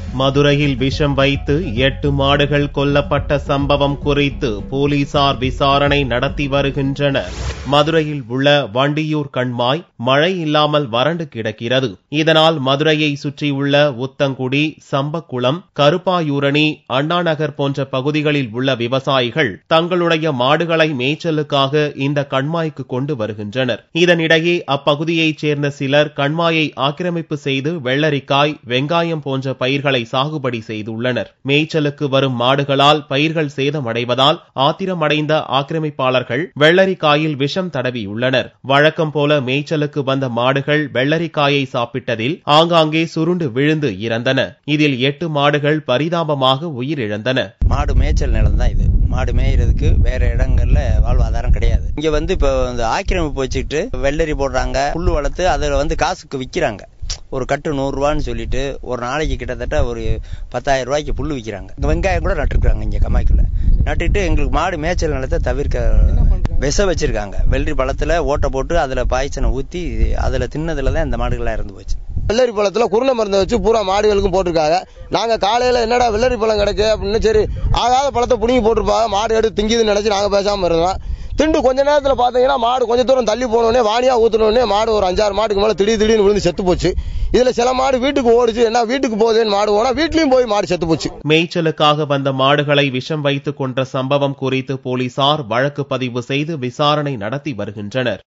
மதுரையில் விஷம் வைத்து எட்டு மாடுகள் கொல்லப்பட்ட சம்பவம் குறித்து போலீசார் விசாரணை நடத்தி வருகின்றனர் மதுரையில் உள்ள வண்டியூர் கண்மாய் மழை இல்லாமல் வறண்டு கிடக்கிறது இதனால் மதுரையை சுற்றியுள்ள உத்தங்குடி சம்பக்குளம் கருப்பாயூரணி அண்ணாநகர் போன்ற பகுதிகளில் உள்ள விவசாயிகள் தங்களுடைய மாடுகளை மேய்ச்சலுக்காக இந்த கண்மாய்க்கு கொண்டு வருகின்றனர் இதனிடையே அப்பகுதியைச் சேர்ந்த சிலர் கண்மாயை ஆக்கிரமிப்பு செய்து வெள்ளரிக்காய் வெங்காயம் போன்ற பயிர்களை சாகுபடி செய்துள்ளனர் மேய்ச்சலுக்கு வரும் மாடுகளால் பயிர்கள் சேதமடைவதால் ஆத்திரமடைந்த ஆக்கிரமிப்பாளர்கள் வெள்ளரிக்காயில் விஷம் தடவியுள்ளனர் வழக்கம் போல மேய்ச்சலுக்கு வந்த மாடுகள் வெள்ளரிக்காயை சாப்பிட்டதில் ஆங்காங்கே சுருண்டு விழுந்து இறந்தன இதில் எட்டு மாடுகள் பரிதாபமாக உயிரிழந்தன மாடு மேய்ச்சல் நிலம் தான் இது மாடு மேய்றதுக்கு வேற இடங்கள்ல வாழ்வாதாரம் கிடையாது இங்க வந்து இப்ப இந்த ஆக்கிரமிப்பு வச்சுக்கிட்டு வெள்ளரி போடுறாங்க புல்லு வளர்த்து அதுல வந்து காசுக்கு விக்கிறாங்க ஒரு கட்டு நூறு ரூபான்னு சொல்லிட்டு ஒரு நாளைக்கு கிட்டத்தட்ட ஒரு பத்தாயிரம் ரூபாய்க்கு புல்லு விற்கிறாங்க இங்க வெங்காயம் கூட நட்டுருக்காங்க இங்க கம்மாய்க்குள்ள நட்டுட்டு எங்களுக்கு மாடு மேய்ச்சல் நிலத்தை தவிர்க்க விஷ வச்சிருக்காங்க வெள்ளரி பழத்துல ஓட்டை போட்டு அதுல பாய்ச்சனை ஊத்தி அதுல தின்னதுல தான் இந்த மாடுகள்லாம் இறந்து போச்சு வெள்ளரி பழத்துல குருணை மருந்தை வச்சு பூரா மாடுகளுக்கும் போட்டிருக்காங்க நாங்க காலையில என்னடா வெள்ளரி பழம் கிடக்கு அப்படின்னு சரி ஆகாத பழத்தை புடுங்கி போட்டிருப்பாங்க மாடு எடுத்து திங்கிதுன்னு நினைச்சு நாங்க பேசாம இருந்தோம் திண்டு கொஞ்ச நேரத்துல பாத்தீங்கன்னா மாடு கொஞ்ச தூரம் தள்ளி போனோடனே வாணியா ஊத்துனோடனே மாடு ஒரு அஞ்சாறு மாட்டுக்கு மேல திடீர் திடீர்னு விழுந்து செத்து போச்சு இதுல சில மாடு வீட்டுக்கு ஓடுச்சு என்ன வீட்டுக்கு போகுதுன்னு மாடு போனா வீட்லயும் போய் மாடு செத்து போச்சு மேய்ச்சலுக்காக வந்த மாடுகளை விஷம் வைத்துக் கொன்ற சம்பவம் குறித்து போலீசார் வழக்கு பதிவு செய்து விசாரணை நடத்தி வருகின்றனர்